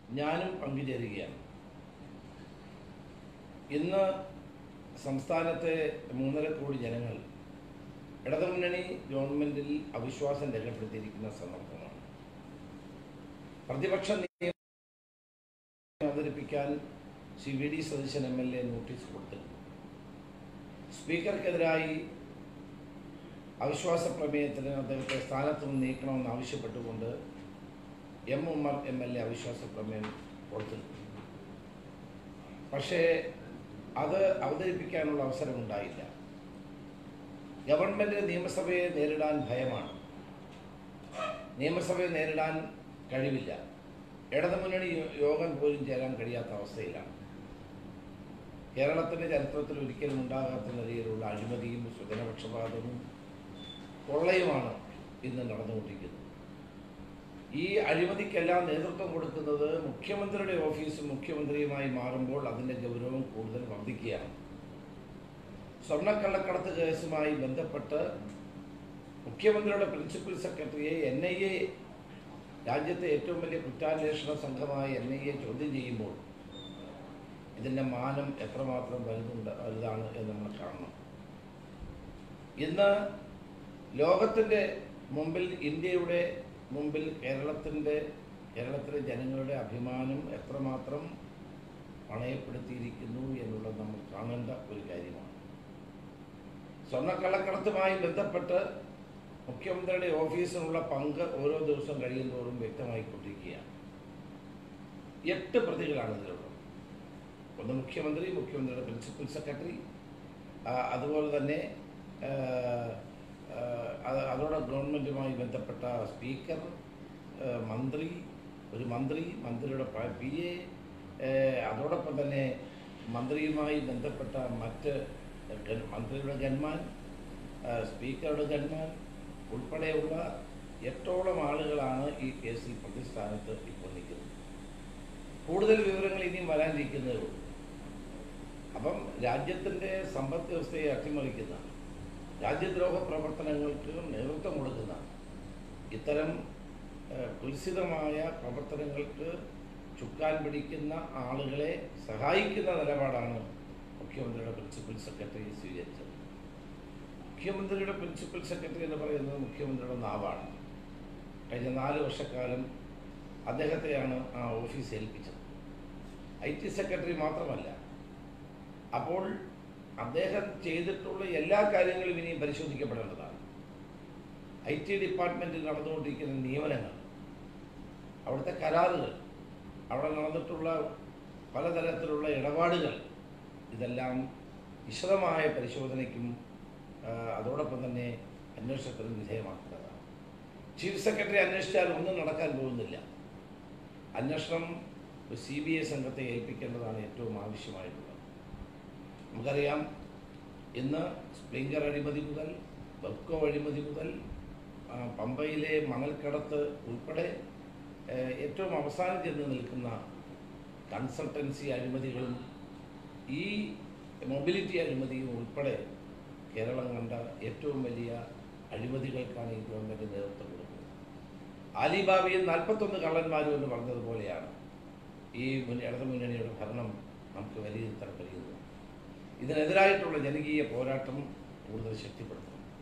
ഞാനും പങ്കുചേരുകയാണ് ഇന്ന് സംസ്ഥാനത്തെ മൂന്നര കോടി ജനങ്ങൾ ഇടതുമുന്നണി ഗവൺമെന്റിൽ അവിശ്വാസം രേഖപ്പെടുത്തിയിരിക്കുന്ന സന്ദർഭമാണ് പ്രതിപക്ഷ നിയമം അവതരിപ്പിക്കാൻ Shri V D Satheesan M L A notice കൊടുത്തു സ്പീക്കർക്കെതിരായി അവിശ്വാസ പ്രമേയത്തിന് അദ്ദേഹത്തെ സ്ഥാനത്ത് നിന്ന് നീക്കണമെന്ന് ആവശ്യപ്പെട്ടുകൊണ്ട് M Ummer M L A അവിശ്വാസ പ്രമേയം കൊടുത്തു പക്ഷേ അത് അവതരിപ്പിക്കാനുള്ള അവസരമുണ്ടായില്ല ഗവൺമെന്റ് നിയമസഭയെ നേരിടാൻ ഭയമാണ് നിയമസഭയെ നേരിടാൻ കഴിവില്ല ഇടതുമുന്നണി യോ- യോഗം പോലും ചേരാൻ കഴിയാത്ത അവസ്ഥയിലാണ് കേരളത്തിന്റെ ചരിത്രത്തിൽ ഒരിക്കലും ഉണ്ടാകാത്ത നിലയിലുള്ള അഴിമതിയും സ്വജനപക്ഷപാതവും കൊള്ളയുമാണ് ഇന്ന് നടന്നുകൊണ്ടിരിക്കുന്നത് ഈ അഴിമതിക്കെല്ലാം നേതൃത്വം കൊടുക്കുന്നത് മുഖ്യമന്ത്രിയുടെ ഓഫീസ് മുഖ്യമന്ത്രിയുമായി മാറുമ്പോൾ അതിന്റെ ഗൗരവം കൂടുതൽ വർദ്ധിക്കുകയാണ് സ്വർണ്ണക്കള്ളക്കടത്ത് കേസുമായി ബന്ധപ്പെട്ട് മുഖ്യമന്ത്രിയുടെ പ്രിൻസിപ്പൽ സെക്രട്ടറിയെ എൻ ഐ എ രാജ്യത്തെ ഏറ്റവും വലിയ കുറ്റാന്വേഷണ സംഘമായ എൻ ഐ എ ചോദ്യം ചെയ്യുമ്പോൾ ഇതിൻ്റെ മാനം എത്രമാത്രം വലുതുണ്ട് വലുതാണ് എന്ന് നമ്മൾ കാണണം ഇന്ന് ലോകത്തിൻ്റെ മുമ്പിൽ ഇന്ത്യയുടെ മുമ്പിൽ കേരളത്തിൻ്റെ കേരളത്തിലെ ജനങ്ങളുടെ അഭിമാനം എത്രമാത്രം പണയപ്പെടുത്തിയിരിക്കുന്നു എന്നുള്ളത് നമ്മൾ കാണേണ്ട ഒരു കാര്യമാണ് സ്വർണ്ണക്കള്ളക്കടത്തുമായി ബന്ധപ്പെട്ട് മുഖ്യമന്ത്രിയുടെ ഓഫീസിനുള്ള പങ്ക് ഓരോ ദിവസം കഴിയുന്തോറും വ്യക്തമായിക്കൊണ്ടിരിക്കുകയാണ് എട്ട് പ്രതികളാണ് ഇതിലുള്ളത് ഒന്ന് മുഖ്യമന്ത്രി മുഖ്യമന്ത്രിയുടെ പ്രിൻസിപ്പൽ സെക്രട്ടറി ആ, അതുപോലെ തന്നെ ആ, ആ, അത് അതോടെ ഗവൺമെൻറ്റുമായി ബന്ധപ്പെട്ട സ്പീക്കർ ആ, മന്ത്രി ഒരു മന്ത്രി മന്ത്രിയുടെ പി എ അതോടൊപ്പം തന്നെ മന്ത്രിയുമായി ബന്ധപ്പെട്ട മറ്റ് ഗൺ- മന്ത്രിയുടെ ഗൺമാൻ ആ, സ്പീക്കറുടെ ഗൺമാൻ ഉൾപ്പെടെയുള്ള എട്ടോളം ആളുകളാണ് ഈ കേസിൽ പ്രതിസ്ഥാനത്ത് ഇപ്പോൾ നിൽക്കുന്നത് കൂടുതൽ വിവരങ്ങൾ ഇനിയും വരാനിരിക്കുന്നതേ ഉള്ളൂ അപ്പം രാജ്യത്തിൻ്റെ സമ്പദ് വ്യവസ്ഥയെ അട്ടിമറിക്കുന്ന രാജ്യദ്രോഹ പ്രവർത്തനങ്ങൾക്ക് നേതൃത്വം കൊടുക്കുന്ന ഇത്തരം ഏഹ്, കുൽസിതമായ പ്രവർത്തനങ്ങൾക്ക് ചുക്കാൻ പിടിക്കുന്ന ആളുകളെ സഹായിക്കുന്ന നിലപാടാണ് മുഖ്യമന്ത്രിയുടെ പ്രിൻസിപ്പൽ സെക്രട്ടറി സ്വീകരിച്ചത് മുഖ്യമന്ത്രിയുടെ പ്രിൻസിപ്പൽ സെക്രട്ടറി എന്ന് പറയുന്നത് മുഖ്യമന്ത്രിയുടെ നാവാണ് കഴിഞ്ഞ നാല് വർഷക്കാലം അദ്ദേഹത്തെയാണ് ആ ഓഫീസ് ഏൽപ്പിച്ചത് ഐ ടി സെക്രട്ടറി മാത്രമല്ല അപ്പോൾ അദ്ദേഹം ചെയ്തിട്ടുള്ള എല്ലാ കാര്യങ്ങളും ഇനിയും പരിശോധിക്കപ്പെടേണ്ടതാണ് ഐ ടി ഡിപ്പാർട്ട്മെൻറ്റിൽ നടന്നുകൊണ്ടിരിക്കുന്ന നിയമനങ്ങൾ അവിടുത്തെ കരാറുകൾ അവിടെ നടന്നിട്ടുള്ള പലതരത്തിലുള്ള ഇടപാടുകൾ ഇതെല്ലാം വിശദമായ പരിശോധനയ്ക്കും ആ, അതോടൊപ്പം തന്നെ അന്വേഷണത്തിനും വിധേയമാക്കേണ്ടതാണ് ചീഫ് സെക്രട്ടറി അന്വേഷിച്ചാൽ ഒന്നും നടക്കാൻ പോകുന്നില്ല അന്വേഷണം സി ബി ഐ സംഘത്തെ ഏൽപ്പിക്കേണ്ടതാണ് ഏറ്റവും ആവശ്യമായിട്ടുള്ളത് നമുക്കറിയാം ഇന്ന് സ്പ്രിംഗർ അഴിമതി മുതൽ ബെബ്കോ അഴിമതി മുതൽ ആ, പമ്പയിലെ മണൽക്കടത്ത് ഉൾപ്പെടെ ഏഹ്, ഏറ്റവും അവസാനം ചെന്ന് നിൽക്കുന്ന കൺസൾട്ടൻസി അഴിമതികളും ഈ മൊബിലിറ്റി അഴിമതിയും ഉൾപ്പെടെ കേരളം കണ്ട ഏറ്റവും വലിയ അഴിമതികൾക്കാണ് ഈ ഗവൺമെൻറ് നേതൃത്വം കൊടുക്കുന്നത് ആലിബാബയും നാൽപ്പത്തൊന്ന് കള്ളന്മാരും എന്ന് പറഞ്ഞതുപോലെയാണ് ഈ മുൻ ഇടതു മുന്നണിയുടെ ഭരണം നമുക്ക് വിലയിരുത്താൻ കഴിയുന്നത് ഇതിനെതിരായിട്ടുള്ള ജനകീയ പോരാട്ടം കൂടുതൽ ശക്തിപ്പെടുത്തണം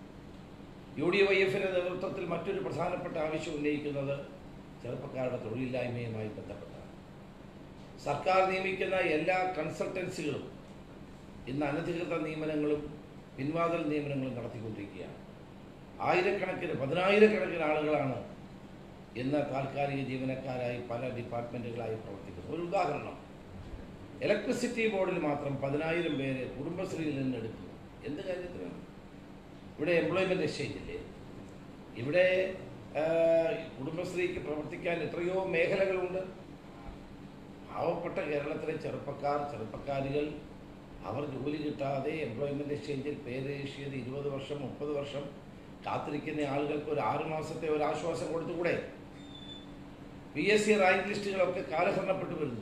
യു ഡി വൈ എഫിൻ്റെ നേതൃത്വത്തിൽ മറ്റൊരു പ്രധാനപ്പെട്ട ആവശ്യം ഉന്നയിക്കുന്നത് ചെറുപ്പക്കാരുടെ തൊഴിലില്ലായ്മയുമായി ബന്ധപ്പെട്ടാണ് സർക്കാർ നിയമിക്കുന്ന എല്ലാ കൺസൾട്ടൻസികളും ഇന്ന് അനധികൃത നിയമനങ്ങളും പിൻവാതിൽ നിയമനങ്ങളും നടത്തിക്കൊണ്ടിരിക്കുകയാണ് ആയിരക്കണക്കിന് പതിനായിരക്കണക്കിന് ആളുകളാണ് ഇന്ന് താൽക്കാലിക ജീവനക്കാരായി പല ഡിപ്പാർട്ട്മെൻറ്റുകളായി പ്രവർത്തിക്കുന്നത് ഒരു ഉദാഹരണം ഇലക്ട്രിസിറ്റി ബോർഡിൽ മാത്രം പതിനായിരം പേര് കുടുംബശ്രീയിൽ നിന്ന് എടുക്കുന്നു എന്ത് കാര്യത്തിനാണ് ഇവിടെ എംപ്ലോയ്മെൻ്റ് എക്സ്ചേഞ്ച് ഇല്ലേ ഇവിടെ ആ, കുടുംബശ്രീക്ക് പ്രവർത്തിക്കാൻ എത്രയോ മേഖലകളുണ്ട് പാവപ്പെട്ട കേരളത്തിലെ ചെറുപ്പക്കാർ ചെറുപ്പക്കാരികൾ അവർ ജോലി കിട്ടാതെ എംപ്ലോയ്മെൻ്റ് എക്സ്ചേഞ്ചിൽ പേര് രജിസ്റ്റർ ചെയ്ത് ഇരുപത് വർഷം മുപ്പത് വർഷം കാത്തിരിക്കുന്ന ആളുകൾക്ക് ഒരു ആറ് മാസത്തെ ഒരു ആശ്വാസം കൊടുത്തുകൂടെ പി എസ് സി റാങ്ക് ലിസ്റ്റുകളൊക്കെ കാലഹരണപ്പെട്ടു വരുന്നു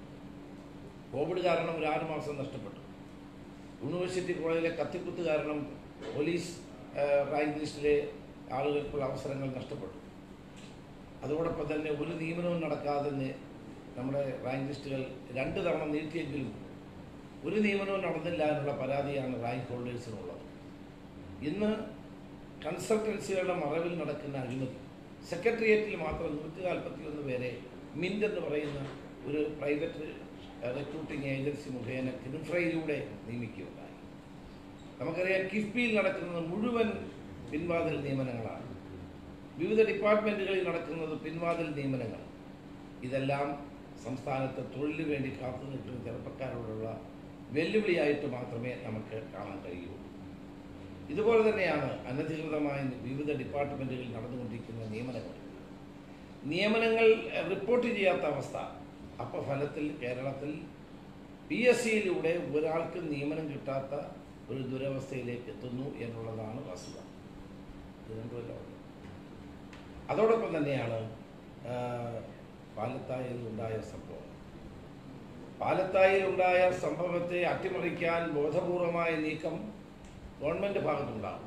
കോവിഡ് കാരണം ഒരു ആറ് മാസം നഷ്ടപ്പെട്ടു യൂണിവേഴ്സിറ്റി കോളേജിലെ കത്തിക്കുത്ത് കാരണം പോലീസ് ആ, റാങ്ക് ലിസ്റ്റിലെ ആളുകൾക്കുള്ള അവസരങ്ങൾ നഷ്ടപ്പെട്ടു അതോടൊപ്പം തന്നെ ഒരു നിയമനവും നടക്കാതെ നി- നമ്മുടെ റാങ്ക് ലിസ്റ്റുകൾ രണ്ട് തവണ നീട്ടിയെങ്കിലും ഒരു നിയമനവും നടന്നില്ല എന്നുള്ള പരാതിയാണ് റാങ്ക് ഹോൾഡേഴ്സിനുള്ളത് ഇന്ന് കൺസൾട്ടൻസികളുടെ മറവിൽ നടക്കുന്ന അഴിമതി സെക്രട്ടേറിയറ്റിൽ മാത്രം നൂറ്റി നാൽപ്പത്തി ഒന്ന് പേരെ മിൻ്റ് എന്ന് പറയുന്ന ഒരു പ്രൈവറ്റ് റിക്രൂട്ടിംഗ് ഏജൻസി മുഖേന കിൻഫ്രയിലൂടെ നിയമിക്കുകയുണ്ടായി നമുക്കറിയാം കിഫ്ബിയിൽ നടക്കുന്നത് മുഴുവൻ പിൻവാതിൽ നിയമനങ്ങളാണ് വിവിധ ഡിപ്പാർട്ട്മെൻറ്റുകളിൽ നടക്കുന്നത് പിൻവാതിൽ നിയമനങ്ങൾ ഇതെല്ലാം സംസ്ഥാനത്ത് തൊഴിലിന് വേണ്ടി കാത്തു നിൽക്കുന്ന ചെറുപ്പക്കാരോടുള്ള വെല്ലുവിളിയായിട്ട് മാത്രമേ നമുക്ക് കാണാൻ കഴിയൂ ഇതുപോലെ തന്നെയാണ് അനധികൃതമായി വിവിധ ഡിപ്പാർട്ട്മെൻറ്റുകളിൽ നടന്നുകൊണ്ടിരിക്കുന്ന നിയമനങ്ങൾ നിയമനങ്ങൾ എഹ്, റിപ്പോർട്ട് ചെയ്യാത്ത അവസ്ഥ അപ്പോൾ ഫലത്തിൽ കേരളത്തിൽ പി എസ് സിയിലൂടെ ഒരാൾക്ക് നിയമനം കിട്ടാത്ത ഒരു ദുരവസ്ഥയിലേക്ക് എത്തുന്നു എന്നുള്ളതാണ് വസ്തുത ഇത് രണ്ടുമല്ല ഉള്ളത്. അതോടൊപ്പം തന്നെയാണ് ആ, പാലത്തായിൽ ഉണ്ടായ സംഭവം പാലത്തായിൽ ഉണ്ടായ സംഭവത്തെ അട്ടിമറിക്കാൻ ബോധപൂർവമായ നീക്കം ഗവൺമെന്റ് ഭാഗത്തുണ്ടാകും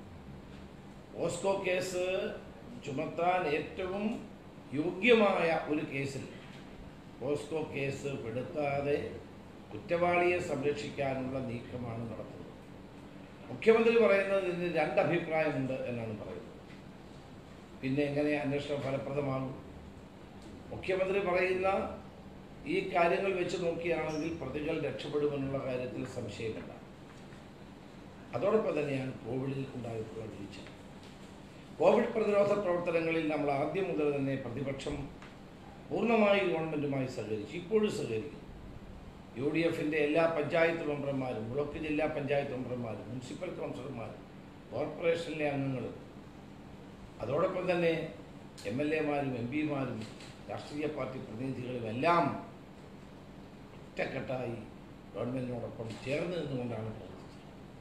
ഓസ്കോ കേസ് ചുമത്താൻ ഏറ്റവും യോഗ്യമായ ഒരു കേസിൽ ഓസ്കോ കേസ് പെടുത്താതെ കുറ്റവാളിയെ സംരക്ഷിക്കാനുള്ള നീക്കമാണ് നടത്തുന്നത് മുഖ്യമന്ത്രി പറയുന്നത് ഇതിന് രണ്ട് അഭിപ്രായമുണ്ട് എന്നാണ് പറയുന്നത് പിന്നെ എങ്ങനെ അന്വേഷണം ഫലപ്രദമാകും മുഖ്യമന്ത്രി പറയുന്ന ഈ കാര്യങ്ങൾ വെച്ച് നോക്കിയാണെങ്കിൽ പ്രതികൾ രക്ഷപ്പെടുമെന്നുള്ള കാര്യത്തിൽ സംശയമില്ല അതോടൊപ്പം തന്നെയാണ് കോവിഡിൽ ഉണ്ടായിട്ടുള്ള വീഴ്ച കോവിഡ് പ്രതിരോധ പ്രവർത്തനങ്ങളിൽ നമ്മൾ ആദ്യം മുതൽ തന്നെ പ്രതിപക്ഷം പൂർണ്ണമായി ഗവൺമെൻറ്റുമായി സഹകരിച്ചു ഇപ്പോഴും സഹകരിക്കും യു ഡി എഫിൻ്റെ എല്ലാ പഞ്ചായത്ത് മെമ്പർമാരും ബ്ലോക്ക് ജില്ലാ പഞ്ചായത്ത് മെമ്പർമാരും മുനിസിപ്പൽ കൗൺസിലർമാരും കോർപ്പറേഷനിലെ അംഗങ്ങളും അതോടൊപ്പം തന്നെ എം എൽ എമാരും എം പിമാരും രാഷ്ട്രീയ പാർട്ടി പ്രതിനിധികളും എല്ലാം ഒറ്റക്കെട്ടായി ഗവൺമെൻറ്റിനോടൊപ്പം ചേർന്ന് നിന്നുകൊണ്ടാണ് പ്രവർത്തിച്ചത്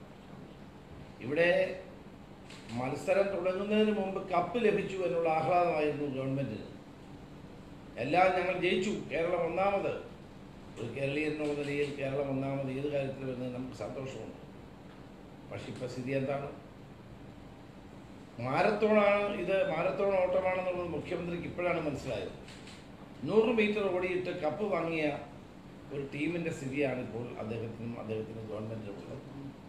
ഇവിടെ മത്സരം തുടങ്ങുന്നതിന് മുമ്പ് കപ്പ് ലഭിച്ചു എന്നുള്ള ആഹ്ലാദമായിരുന്നു ഗവൺമെൻറ്റിന് എല്ലാം ഞങ്ങൾ ജയിച്ചു കേരളം ഒന്നാമത് ഒരു കേരളീയൻ എന്നുള്ള നിലയിൽ കേരളം ഒന്നാമത് ഏത് കാര്യത്തിൽ വരുന്നത് നമുക്ക് സന്തോഷമുണ്ട് പക്ഷെ ഇപ്പം സ്ഥിതി എന്താണ് മാരത്തോണാണ് ഇത് മാരത്തോൺ ഓട്ടമാണെന്നുള്ളത് മുഖ്യമന്ത്രിക്ക് ഇപ്പോഴാണ് മനസ്സിലായത് നൂറ് മീറ്റർ ഓടിയിട്ട് കപ്പ് വാങ്ങിയ ഒരു ടീമിൻ്റെ സ്ഥിതിയാണ് ഇപ്പോൾ അദ്ദേഹത്തിനും അദ്ദേഹത്തിനും ഗവൺമെൻറ്റിനും ഉള്ളത്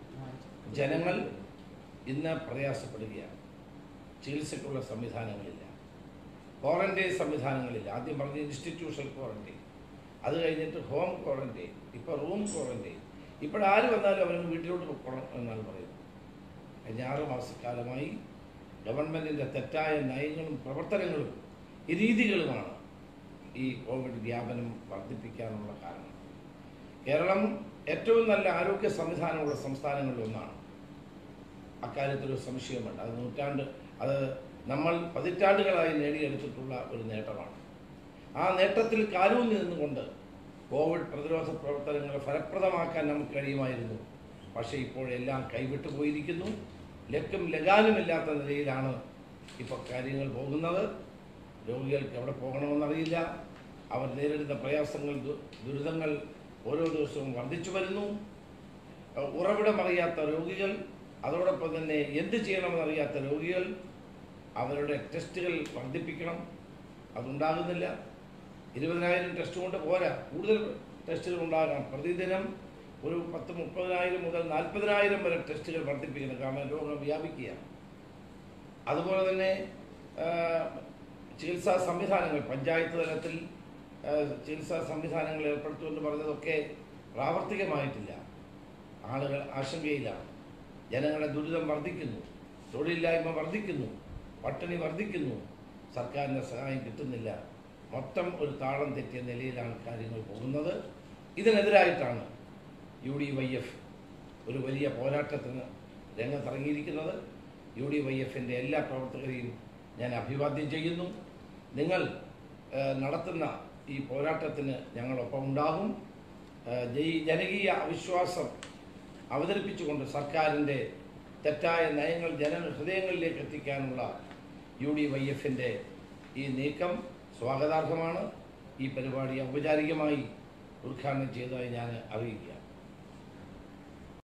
ജനങ്ങൾ ഇന്ന് പ്രയാസപ്പെടുകയാണ് ചികിത്സയ്ക്കുള്ള സംവിധാനങ്ങളില്ല ക്വാറന്റൈൻ സംവിധാനങ്ങളില്ല ആദ്യം പറഞ്ഞ ഇൻസ്റ്റിറ്റ്യൂഷണൽ ക്വാറന്റൈൻ അത് കഴിഞ്ഞിട്ട് ഹോം ക്വാറന്റൈൻ ഇപ്പോൾ റൂം ക്വാറന്റൈൻ ഇപ്പോഴാര് വന്നാലും അവരൊന്ന് വീട്ടിലോട്ട് പോകണം എന്നാണ് പറയുന്നത് കഴിഞ്ഞ ആറ് മാസക്കാലമായി ഗവൺമെൻറ്റിൻ്റെ തെറ്റായ നയങ്ങളും പ്രവർത്തനങ്ങളും ഈ രീതികളുമാണ് ഈ കോവിഡ് വ്യാപനം വർദ്ധിപ്പിക്കാനുള്ള കാരണം കേരളം ഏറ്റവും നല്ല ആരോഗ്യ സംവിധാനമുള്ള സംസ്ഥാനങ്ങളിൽ ഒന്നാണ് അക്കാര്യത്തിലൊരു സംശയം വേണ്ട അത് നൂറ്റാണ്ട് അത് നമ്മൾ പതിറ്റാണ്ടുകളായി നേടിയെടുത്തിട്ടുള്ള ഒരു നേട്ടമാണ് ആ നേട്ടത്തിൽ കാലൂന്നി നിന്നുകൊണ്ട് കോവിഡ് പ്രതിരോധ പ്രവർത്തനങ്ങൾ ഫലപ്രദമാക്കാൻ നമുക്ക് കഴിയുമായിരുന്നു പക്ഷേ ഇപ്പോഴെല്ലാം കൈവിട്ടു പോയിരിക്കുന്നു ലക്കും ലഗാനുമില്ലാത്ത നിലയിലാണ് ഇപ്പോൾ കാര്യങ്ങൾ പോകുന്നത് രോഗികൾക്ക് എവിടെ പോകണമെന്നറിയില്ല അവർ നേരിടുന്ന പ്രയാസങ്ങൾ ദു- ദുരിതങ്ങൾ ഓരോ ദിവസവും വർദ്ധിച്ചു വരുന്നു അഹ് ഉറവിടമറിയാത്ത രോഗികൾ അതോടൊപ്പം തന്നെ എന്ത് ചെയ്യണമെന്നറിയാത്ത രോഗികൾ അവരുടെ ടെസ്റ്റുകൾ വർദ്ധിപ്പിക്കണം അതുണ്ടാകുന്നില്ല ഇരുപതിനായിരം ടെസ്റ്റ് കൊണ്ട് പോരാ കൂടുതൽ ടെസ്റ്റുകൾ ഉണ്ടാകാം പ്രതിദിനം ഒരു പത്ത് മുപ്പതിനായിരം മുതൽ നാൽപ്പതിനായിരം വരെ ടെസ്റ്റുകൾ വർദ്ധിപ്പിക്കണം കാരണം രോഗം വ്യാപിക്കുകയാണ് അതുപോലെ തന്നെ ആ, ചികിത്സാ സംവിധാനങ്ങൾ പഞ്ചായത്ത് തലത്തിൽ ആ, ചികിത്സാ സംവിധാനങ്ങൾ ഏർപ്പെടുത്തുമെന്ന് പറഞ്ഞതൊക്കെ പ്രാവർത്തികമായിട്ടില്ല ആളുകൾ ആശങ്കയിലാണ് ജനങ്ങളുടെ ദുരിതം വർദ്ധിക്കുന്നു തൊഴിലില്ലായ്മ വർദ്ധിക്കുന്നു പട്ടിണി വർദ്ധിക്കുന്നു സർക്കാരിൻ്റെ സഹായം കിട്ടുന്നില്ല മൊത്തം ഒരു താളം തെറ്റിയ നിലയിലാണ് കാര്യങ്ങൾ പോകുന്നത് ഇതിനെതിരായിട്ടാണ് യു ഡി വൈ എഫ് ഒരു വലിയ പോരാട്ടത്തിന് രംഗത്തിറങ്ങിയിരിക്കുന്നത് യു ഡി വൈ എഫിൻ്റെ എല്ലാ പ്രവർത്തകരെയും ഞാൻ അഭിവാദ്യം ചെയ്യുന്നു നിങ്ങൾ ഏഹ്, നടത്തുന്ന ഈ പോരാട്ടത്തിന് ഞങ്ങളൊപ്പം ഉണ്ടാകും ഏഹ്, ജയി- ജനകീയ അവിശ്വാസം അവതരിപ്പിച്ചുകൊണ്ട് സർക്കാരിൻ്റെ തെറ്റായ നയങ്ങൾ ജന ഹൃദയങ്ങളിലേക്ക് എത്തിക്കാനുള്ള യു ഡി വൈ എഫിൻ്റെ ഈ നീക്കം സ്വാഗതാർഹമാണ് ഈ പരിപാടി ഔപചാരികമായി ഉദ്ഘാടനം ചെയ്തതായി ഞാൻ അറിയിക്കുകയാണ്